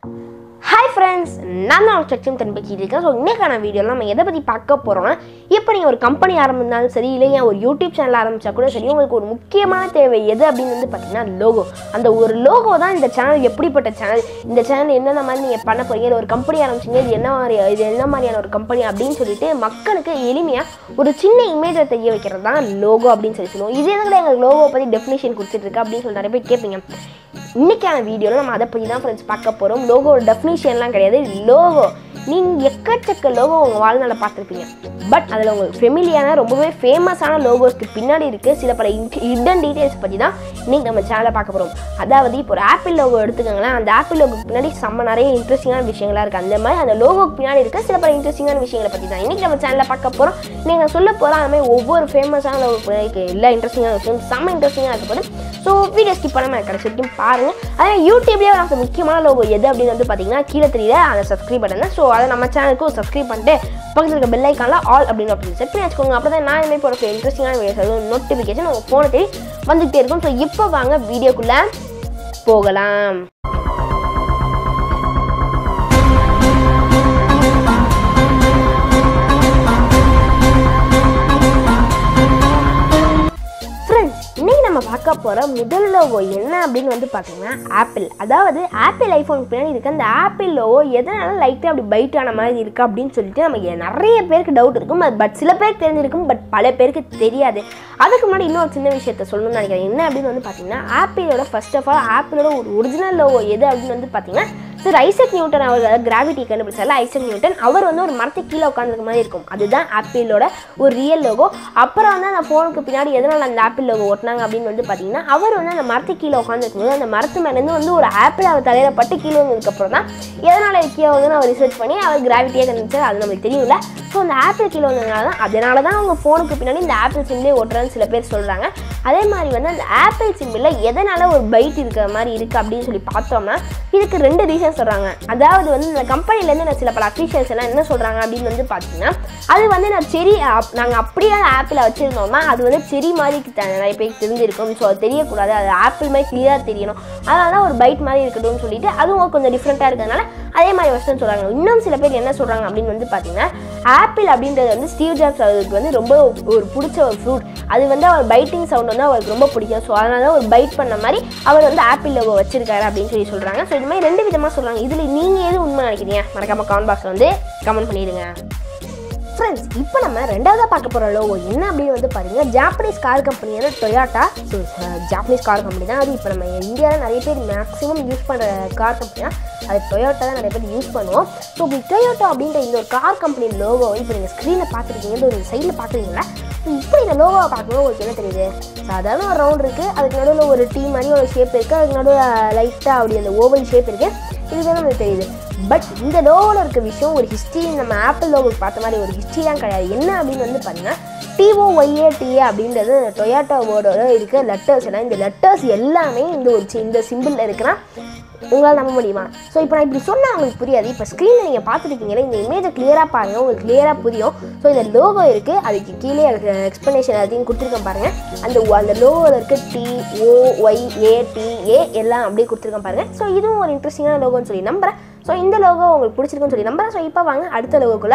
hi friends நான் தான் சச்சின் தன் பேசிட்டு இருக்கேன் ஸோ இன்னைக்கான வீடியோவில் நம்ம எதை பற்றி பார்க்க போகிறோம்னா இப்போ நீங்கள் ஒரு கம்பெனி ஆரம்பித்தாலும் சரி இல்லை ஏன் ஒரு யூடியூப் சேனல் ஆரம்பித்தா கூட சரி உங்களுக்கு ஒரு முக்கியமான தேவை எது அப்படின்னு வந்து பார்த்தீங்கன்னா லோகோ அந்த ஒரு லோகோ தான் இந்த சேனல் எப்படிப்பட்ட சேனல் இந்த சேனல் என்னென்ன மாதிரி நீங்கள் பண்ண போறீங்க இல்லை ஒரு கம்பெனி ஆரம்பிச்சிங்க இது என்ன மாதிரி இது என்ன மாதிரியான ஒரு கம்பெனி அப்படின்னு சொல்லிட்டு மக்களுக்கு எளிமையாக ஒரு சின்ன இமேஜை தெரிய வைக்கிறது தான் லோகோ அப்படின்னு சொல்லி சொல்லுவோம் இது எதுக்கு எங்களுக்கு லோகோ பற்றி டெஃபினேஷன் கொடுத்துட்ருக்கு அப்படின்னு சொல்லி நிறைய பேர் கேட்பீங்க இன்னைக்கான வீடியோவில் நம்ம அதை பற்றி தான் ஃப்ரெண்ட்ஸ் பார்க்க போகிறோம் லோகோ டெஃபினிஷன்லாம் கிடையாது லோகோ நீங்கள் எக்கச்சக்க லோகோ உங்கள் வாழ்நாளில் பார்த்துருப்பீங்க பட் அதில் உங்களுக்கு ஃபெமிலியான ரொம்பவே ஃபேமஸான லோகோஸ்க்கு பின்னாடி இருக்குது சில பல ஹிடன் டீட்டெயில்ஸ் பற்றி தான் இன்றைக்கி நம்ம சேனலை பார்க்க போகிறோம் அதாவது இப்போ ஒரு ஆப்பிள் லோகோ எடுத்துக்கோங்களேன் அந்த ஆப்பிள் லோகோக்கு பின்னாடி செம்ம நிறைய இன்ட்ரெஸ்டிங்கான விஷயங்களாக இருக்குது அந்த மாதிரி அந்த லோகோக்கு பின்னாடி இருக்க சில பல இன்ட்ரெஸ்டிங்கான விஷயங்களை பற்றி தான் இன்றைக்கி நம்ம சேனலில் பார்க்க போகிறோம் நீங்கள் சொல்ல போகிற அந்த மாதிரி ஒவ்வொரு ஃபேமஸான லோகோ எல்லா இன்ட்ரெஸ்டிங்கான விஷயம் செம்ம இன்ட்ரெஸ்டிங்காக இருக்கப்போது ஸோ வீடியோ ஸ்கிப் பண்ணாமல் கடைசி வரைக்கும் பாருங்கள் அதே யூடியூப்லேயே ஒரு முக்கியமான லோகோ எது அப்படின்னு வந்து பார்த்தீங்கன்னா கீழே தெரியல அந்த சப்ஸ்கிரைப் பட்டன் ஸோ அதை நம்ம சேனலுக்கும் சப்ஸ்கிரைப் பண்ணிட்டு பக்கத்தில் இருக்க பெல் ஐக்கானில் ஆல் அப்படின்னு ஆப்ஷன் செட் பண்ணி வச்சுக்கோங்க அப்போ தான் நான் இனிமேல் போகிற இன்ட்ரெஸ்டிங்கான வீடியோஸ் அதுவும் நோட்டிஃபிகேஷன் உங்கள் ஃபோனை தேடி வந்துகிட்டே இருக்கும் ஸோ இப்போ வாங்க வீடியோக்குள்ளே போகலாம் ஃப்ரெண்ட்ஸ் இன்னைக்கு நம்ம பார்க்க போகிற முதல் லோகோ என்ன அப்படின்னு வந்து பார்த்தீங்கன்னா ஆப்பிள் அதாவது ஆப்பிள் ஐஃபோன் பின்னாடி இருக்க அந்த ஆப்பிள் லோகோ எதனால லைட்டாக அப்படி பைட் ஆன மாதிரி இருக்குது அப்படின்னு சொல்லிட்டு நமக்கு நிறைய பேருக்கு டவுட் இருக்கும் பட் சில பேருக்கு தெரிஞ்சிருக்கும் பட் பல பேருக்கு தெரியாது அதுக்கு முன்னாடி இன்னொரு சின்ன விஷயத்த சொல்லணும்னு நினைக்கிறேன் என்ன அப்படின்னு வந்து பார்த்தீங்கன்னா ஆப்பிளோட ஃபர்ஸ்ட் ஆஃப் ஆல் ஆப்பிளோட ஒரு ஒரிஜினல் லோகோ எது அப்படின்னு வந்து பார்த்தீங்கன்னா சார் ஐசக் நியூட்டன் அவர் கிராவிட்டி கண்டுபிடிச்சால ஐசக் நியூட்டன் அவர் வந்து ஒரு மரத்துக்கு கீழே உட்காந்துருக்க மாதிரி இருக்கும் அதுதான் ஆப்பிளோட ஒரு ரியல் லோகோ அப்புறம் வந்து அந்த ஃபோனுக்கு பின்னாடி எதனால் அந்த ஆப்பிள் லோகோ ஓட்டினாங்க அப்படின்னு வந்து பார்த்தீங்கன்னா அவர் வந்து அந்த மரத்துக்கு கீழே உட்காந்துருக்கும் போது அந்த மரத்து மேலேருந்து வந்து ஒரு ஆப்பிள் அவர் தலையில் பட்டு கீழே வந்ததுக்கப்புறம் தான் எதனால் கீழே வந்து அவர் ரிசர்ச் பண்ணி அவர் கிராவிட்டியாக கண்டுபிடிச்சார் அது நமக்கு தெரியல ஸோ அந்த ஆப்பிள் கீழே வந்ததுனால தான் அதனால தான் அவங்க ஃபோனுக்கு பின்னாடி இந்த ஆப்பிள் சிம்பிளே ஓட்டுறான்னு சில பேர் சொல்கிறாங்க அதே மாதிரி வந்து அந்த ஆப்பிள் சிம்பிளில் எதனால் ஒரு பைட் இருக்கிற மாதிரி இருக்குது அப்படின்னு சொல்லி பார்த்தோம்னா இதுக்கு ரெண்டு ரீசன் சொல்கிறாங்க அதாவது வந்து இந்த கம்பெனிலேருந்து நான் சில பல அஃபீஷியல்ஸ் எல்லாம் என்ன சொல்கிறாங்க அப்படின்னு வந்து பார்த்தீங்கன்னா அது வந்து நான் செரி நாங்கள் அப்படியே ஆப்பிளை வச்சுருந்தோம்னா அது வந்து செரி மாதிரி த- நிறைய பேருக்கு தெரிஞ்சிருக்கும் ஸோ அது தெரியக்கூடாது அது ஆப்பிள் மாதிரி கிளியராக தெரியணும் அதனால தான் ஒரு பைட் மாதிரி இருக்கட்டும்னு சொல்லிட்டு அதுவும் கொஞ்சம் டிஃப்ரெண்ட்டாக இருக்கிறதுனால அதே மாதிரி வருஷம் சொல்கிறாங்க இன்னும் சில பேர் என்ன சொல்கிறாங்க அப்படின்னு வந்து பார்த்தீங்கன்னா ஆப்பிள் அப்படின்றது வந்து ஸ்டீவ் ஜாப்ஸ் அவருக்கு வந்து ரொம்ப ஒரு பிடிச்ச ஒரு ஃப்ரூட் அது வந்து அவர் பைட்டிங் சவுண்ட் வந்து அவருக்கு ரொம்ப பிடிக்கும் ஸோ அதனால தான் ஒரு பைட் பண்ண மாதிரி அவர் வந்து ஆப்பிள் லோகோ வச்சிருக்காரு அப்படின்னு சொல்லி சொல்கிறாங்க ஸோ இது மாதிரி ரெண்டு விதமாக சொல்கிறாங்க இதில் நீங்கள் எது உண்மை நினைக்கிறீங்க மறக்காம கமெண்ட் பாக்ஸில் வந்து கமெண்ட் பண்ணிடுங்க ஃப்ரெண்ட்ஸ் இப்போ நம்ம ரெண்டாவதாக பார்க்க போகிற லோகோ என்ன அப்படின்னு வந்து பார்த்தீங்கன்னா ஜாப்பனீஸ் கார் கம்பெனியான Toyota so Japanese car company தான் அது இப்போ நம்ம இந்தியாவில் நிறைய பேர் மேக்ஸிமம் யூஸ் பண்ணுற கார் கம்பெனினா அது டொயோட்டா தான் நிறைய பேர் யூஸ் பண்ணுவோம் ஸோ இப்படி டொயோட்டா அப்படின்ற இந்த ஒரு கார் கம்பெனி லோகோ இப்போ நீங்கள் ஸ்க்ரீனில் பார்த்துருக்கீங்க இந்த ஒரு சைடில் பார்க்குறீங்களா இப்போ இந்த லோகோவை பார்க்கும்போது உங்களுக்கு என்ன தெரியுது சாதாரண ஒரு ரவுண்ட் இருக்குது அதுக்கு நடுவில் ஒரு டீ மாதிரி ஒரு ஷேப் இருக்குது அதுக்கு நடுவில் லைட்டாக அப்படி அந்த ஓவல் ஷேப் இருக்குது இதுதான் நமக்கு தெரியுது பட் இந்த லோகோவில் இருக்க விஷயம் ஒரு ஹிஸ்ட்ரி நம்ம ஆப்பிள் லோகோ பார்த்த மாதிரி ஒரு ஹிஸ்ட்ரிலாம் கிடையாது என்ன அப்படின்னு வந்து பார்த்தீங்கன்னா டிஓஒய்ஏ டிஏ அப்படின்றது டொயாட்டோ வேர்டோட இருக்க லெட்டர்ஸ் எல்லாம் இந்த லெட்டர்ஸ் எல்லாமே இந்த ஒரு சி- இந்த சிம்பிளில் இருக்கிறான் உங்களால் நம்ப முடியுமா ஸோ இப்போ நான் இப்படி சொன்னால் உங்களுக்கு புரியாது இப்போ ஸ்க்ரீனில் நீங்கள் பார்த்துருக்கீங்களே இந்த இமேஜை கிளியராக பாருங்கள் உங்களுக்கு கிளியராக புரியும் ஸோ இந்த லோகோ இருக்குது அதுக்கு கீழே எக்ஸ்ப்ளனேஷன் எல்லாத்தையும் கொடுத்துருக்கேன் பாருங்கள் அந்த ஒ- அந்த லோகோவில் இருக்க T O Y A T A எல்லாம் அப்படியே கொடுத்துருக்கேன் பாருங்கள் ஸோ இதுவும் ஒரு இன்ட்ரெஸ்டிங்கான லோகோன்னு சொல்லி நம்புறேன் ஸோ இந்த லோகோ உங்களுக்கு பிடிச்சிருக்குன்னு சொல்லி நம்புறேன் ஸோ இப்போ வாங்க அடுத்த லோகோக்குள்ளே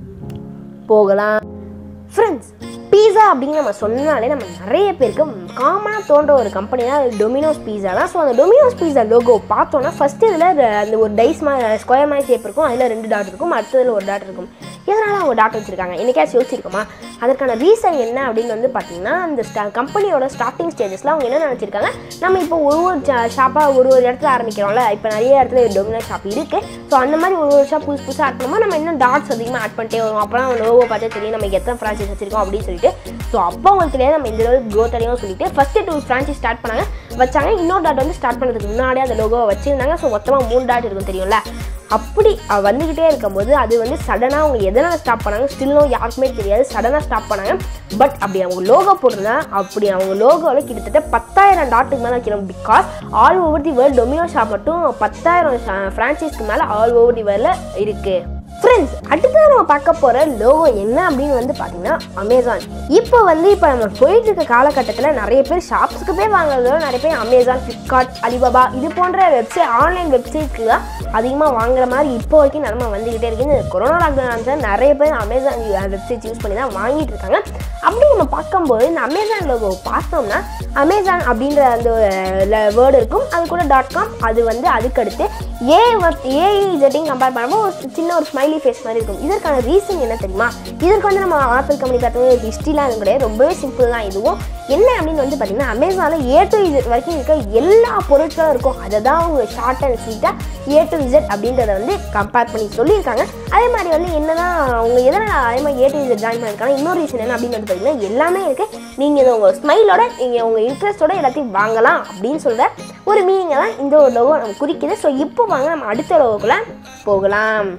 போகலாம் ஃப்ரெண்ட்ஸ் பீஸா அப்படின்னு நம்ம சொன்னாலே நம்ம நிறைய பேருக்கு காமனாக தோன்ற ஒரு கம்பெனி தான் அது டொமினோஸ் பீஸா தான் ஸோ அந்த டொமினோஸ் பீஸா லோகோ பார்த்தோன்னா ஃபஸ்ட்டு இதில் அந்த ஒரு டைஸ் மாதிரி ஸ்கொயர் மாதிரி ஷேப் இருக்கும் அதில் ரெண்டு டாட் இருக்கும் அடுத்ததில் ஒரு டாட் இருக்கும் எதனால் அவங்க டாட் வச்சுருக்காங்க என்னைக்காச்சும் யோசிச்சிருக்கோமா அதற்கான ரீசன் என்ன அப்படின்னு வந்து பார்த்தீங்கன்னா அந்த ஸ்டா கம்பெனியோட ஸ்டார்டிங் ஸ்டேஜஸில் அவங்க என்ன நினச்சிருக்காங்க நம்ம இப்போ ஒரு ஒரு ஷாப்பாக ஒரு ஒரு இடத்துல ஆரம்பிக்கிறோம்ல இப்போ நிறைய இடத்துல டொமினோஸ் ஷாப் இருக்குது ஸோ அந்த மாதிரி ஒரு ஒரு ஷாப் புதுசு புதுசாக ஆட் பண்ணும்போது நம்ம இன்னும் டாட்ஸ் அதிகமாக ஆட் பண்ணிட்டே வரும் அப்போ தான் லோகோ பார்த்தா தெரியும் நம்ம எத்தனை ஃப்ரான்ச்சைஸ் வச்சிருக்கோம் அப்படின்னு சொல்லிட்டு ஸோ அப்போ அவங்களுக்கு தெரியாது நம்ம இந்த அளவுக்கு க்ரோத் அடையும் சொல்லிட்டு ஃபஸ்ட்டு டூ ஃப்ரான்ச்சைஸ் ஸ்டார்ட் பண்ணாங்க வச்சாங்க இன்னொரு டாட் வந்து ஸ்டார்ட் பண்ணுறதுக்கு முன்னாடியே அந்த லோகோவை வச்சிருந்தாங்க ஸோ மொத்தமாக மூணு டாட் இருக்கும் தெரியும்ல அப்படி அவ வந்துக்கிட்டே இருக்கும்போது அது வந்து சடனாக அவங்க எதனால் ஸ்டாப் பண்ணாங்க ஸ்டில்லும் யாருக்குமே தெரியாது சடனாக ஸ்டாப் பண்ணாங்க பட் அப்படி அவங்க லோகோ போட்டிருந்தா அப்படி அவங்க லோகோவில் கிட்டத்தட்ட பத்தாயிரம் டாட்டுக்கு மேலே வைக்கணும் because all over the world Domino shop மட்டும் பத்தாயிரம் ஃப்ரான்ச்சைஸ்க்கு மேலே ஆல் ஓவர் தி வேர்ல்டில் இருக்குது ஃப்ரெண்ட்ஸ் அடுத்தது நம்ம பார்க்க போகிற லோகோ என்ன அப்படின்னு வந்து பார்த்தீங்கன்னா அமேசான் இப்போ வந்து இப்போ நம்ம போயிட்டு இருக்க காலகட்டத்தில் நிறைய பேர் ஷாப்ஸ்க்கு போய் வாங்குறதோட நிறைய பேர் அமேசான் ஃப்ளிப்கார்ட் அலிபாபா இது போன்ற வெப்சைட் ஆன்லைன் வெப்சைட்க்கு தான் அதிகமாக வாங்குற மாதிரி இப்போ வரைக்கும் நிலமை வந்துக்கிட்டே இருக்குது இந்த கொரோனா லாக்டவுன் நிறைய பேர் அமேசான் வெப்சைட் யூஸ் பண்ணி தான் வாங்கிட்டு இருக்காங்க அப்படி நம்ம பார்க்கும்போது இந்த அமேசான் லோகோ பார்த்தோம்னா அமேசான் அப்படின்ற அந்த வேர்டு இருக்கும் அது கூட டாட் காம் அது வந்து அதுக்கடுத்து ஏ ஏஇ ஜெட்டிங் கம்பேர் பண்ணும்போது ஒரு சின்ன ஒரு ஸ்மைலி ஃபேஸ் மாதிரி இருக்கும் இதற்கான ரீசன் என்ன தெரியுமா இதற்கு வந்து நம்ம ஆப்பிள் கம்பெனி பார்த்தோம் ஹிஸ்ட்ரிலாம் எதுவும் கிடையாது ரொம்பவே சிம்பிள் தான் இதுவும் என்ன அப்படின்னு வந்து பார்த்தீங்கன்னா அமேசானில் ஏ டு இசட் வரைக்கும் இருக்க எல்லா பொருட்களும் இருக்கும் அதை தான் அவங்க ஷார்ட் அண்ட் ஸ்வீட்டாக ஏ டு இசட் அப்படின்றத வந்து கம்பேர் பண்ணி சொல்லியிருக்காங்க அதே மாதிரி வந்து என்னதான் அவங்க எதனால் அதே மாதிரி ஏ டு இசட் ஜாயின் பண்ணியிருக்காங்க இன்னொரு ரீசன் என்ன அப்படின்னு வந்து பார்த்தீங்கன்னா எல்லாமே இருக்குது நீங்கள் இதை உங்கள் ஸ்மைலோட நீங்கள் உங்கள் இன்ட்ரெஸ்ட்டோட எல்லாத்தையும் வாங்கலாம் அப்படின்னு சொல்கிற ஒரு மீனிங்கை தான் இந்த ஒரு லோகோ நம்ம குறிக்குது ஸோ இப்போ வாங்க நம்ம அடுத்த லோகோக்குள்ளே போகலாம்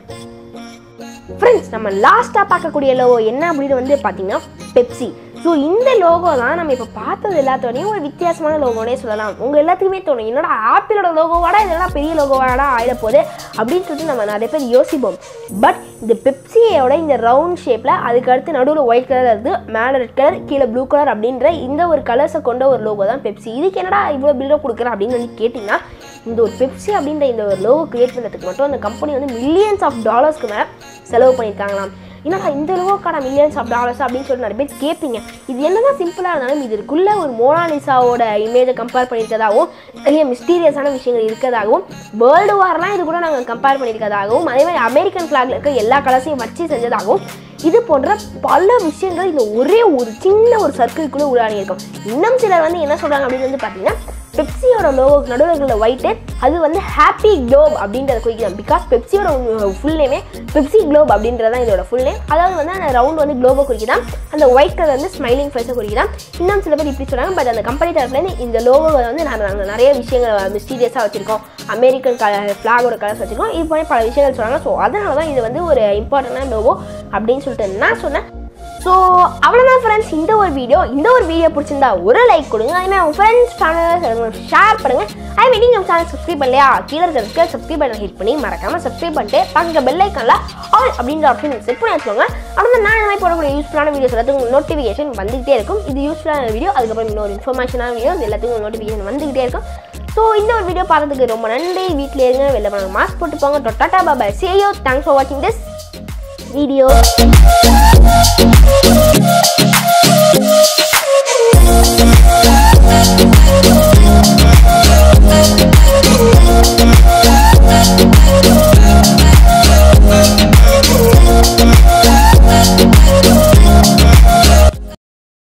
ஃப்ரெண்ட்ஸ் நம்ம லாஸ்ட்டாக பார்க்கக்கூடிய லோகோ என்ன அப்படின்னு வந்து பார்த்தீங்கன்னா பெப்சி ஸோ இந்த லோகோ தான் நம்ம இப்போ பார்த்தது எல்லாத்தோடையும் ஒரு வித்தியாசமான லோகோனே சொல்லலாம் உங்கள் எல்லாத்துக்குமே தோணும் என்னோட ஆப்பிளோட லோகோவாட இதெல்லாம் பெரிய லோகோவாடா ஆயிட போகுது அப்படின்னு சொல்லிட்டு நம்ம நிறைய பேர் யோசிப்போம் பட் இந்த பெப்சியோட இந்த ரவுண்ட் ஷேப்பில் அதுக்கு அடுத்து நடுவில் ஒயிட் கலர் இருக்குது மேலே ரெட் கலர் கீழே ப்ளூ கலர் அப்படின்ற இந்த ஒரு கலர்ஸை கொண்ட ஒரு லோகோ தான் பெப்சி இதுக்கு என்னடா இவ்வளோ பில்டப் கொடுக்குறேன் அப்படின்னு வந்து கேட்டிங்கன்னா இந்த ஒரு பெப்சி அப்படின்ற இந்த ஒரு லோகோ கிரியேட் பண்ணுறதுக்கு மட்டும் அந்த கம்பெனி வந்து மில்லியன்ஸ் ஆஃப் டாலர்ஸ்க்கு மேலே செலவு பண்ணியிருக்காங்களாம் என்னடா இந்த லோகோக்கான மில்லியன்ஸ் ஆஃப் டாலர்ஸ் அப்படின்னு சொல்லிட்டு நிறைய பேர் கேட்பீங்க இது என்னதான் சிம்பிளாக இருந்தாலும் இதற்குள்ள ஒரு மோனாலிசாவோட இமேஜை கம்பேர் பண்ணியிருக்கதாகவும் நிறைய மிஸ்டீரியஸான விஷயங்கள் இருக்கதாகவும் வேர்ல்டு வார்லாம் இது கூட நாங்கள் கம்பேர் பண்ணியிருக்கதாகவும் அதே மாதிரி அமெரிக்கன் ஃப்ளாக்ல இருக்க எல்லா கலர்ஸையும் வச்சு செஞ்சதாகவும் இது போன்ற பல விஷயங்கள் இந்த ஒரே ஒரு சின்ன ஒரு சர்க்கிள்குள்ளே உள்ளாடி இருக்கும் இன்னும் சிலர் வந்து என்ன சொல்கிறாங்க அப்படின்னு வந்து பார்த்தீங்கன்னா பெப்சியோட லோகோ நடுவில் இருக்கிற ஒயிட்டு அது வந்து ஹாப்பி க்ளோப் அப்படின்றத குறிக்கலாம் பிகாஸ் பெப்சியோட ஃபுல் நேமே பெப்சி க்ளோப் அப்படின்றது தான் இதோட ஃபுல் நேம் அதாவது வந்து அந்த ரவுண்ட் வந்து க்ளோபை குறிக்கலாம் அந்த ஒயிட் கலர் வந்து ஸ்மைலிங் ஃபேஸை குறிக்கலாம் இன்னும் சில பேர் இப்படி சொல்கிறாங்க பட் அந்த கம்பெனி தரப்புலேருந்து இந்த லோகோவை வந்து நாங்கள் நிறைய விஷயங்கள் மிஸ்டீரியஸாக வச்சுருக்கோம் அமெரிக்கன் கலர் ஃப்ளாகோட கலர்ஸ் வச்சுருக்கோம் இது மாதிரி பல விஷயங்கள் சொல்கிறாங்க ஸோ அதனால தான் இது வந்து ஒரு இம்பார்ட்டண்டான லோகோ அப்படின்னு சொல்லிட்டு நான் சொன்னேன் ஸோ அவ்வளோதான் ஃப்ரெண்ட்ஸ் இந்த ஒரு வீடியோ இந்த ஒரு வீடியோ பிடிச்சிருந்தா ஒரு லைக் கொடுங்க அதே உங்கள் ஃப்ரெண்ட்ஸ் ஃபேமிலி ஷேர் பண்ணுங்கள் அதே மாதிரி நீங்கள் நம்ம சேனல் சப்ஸ்கிரைப் பண்ணலையா கீழே இருக்க சப்ஸ்கிரைப் பண்ண ஹிட் பண்ணி மறக்காமல் சப்ஸ்கிரைப் பண்ணிட்டு பக்கத்தில் பெல் ஐக்கனில் ஆல் அப்படின்ற ஆப்ஷன் செட் பண்ணி வச்சுக்கோங்க அப்புறம் நான் இந்த மாதிரி போடக்கூடிய யூஸ்ஃபுல்லான வீடியோஸ் எல்லாத்துக்கும் உங்களுக்கு நோட்டிஃபிகேஷன் வந்துகிட்டே இருக்கும் இது யூஸ்ஃபுல்லான வீடியோ அதுக்கப்புறம் இன்னொரு இன்ஃபர்மேஷனான வீடியோ இது எல்லாத்துக்கும் நோட்டிஃபிகேஷன் வந்துகிட்டே இருக்கும் ஸோ இந்த ஒரு வீடியோ பார்த்ததுக்கு ரொம்ப நன்றி வீட்டில் இருங்க வெளில போனாங்க மாஸ்க் போட்டு போங்க டொட்டாட்டா பாபாய் சேயோ தேங்க்ஸ் ஃபார் வாட்சிங் திஸ் வீடியோ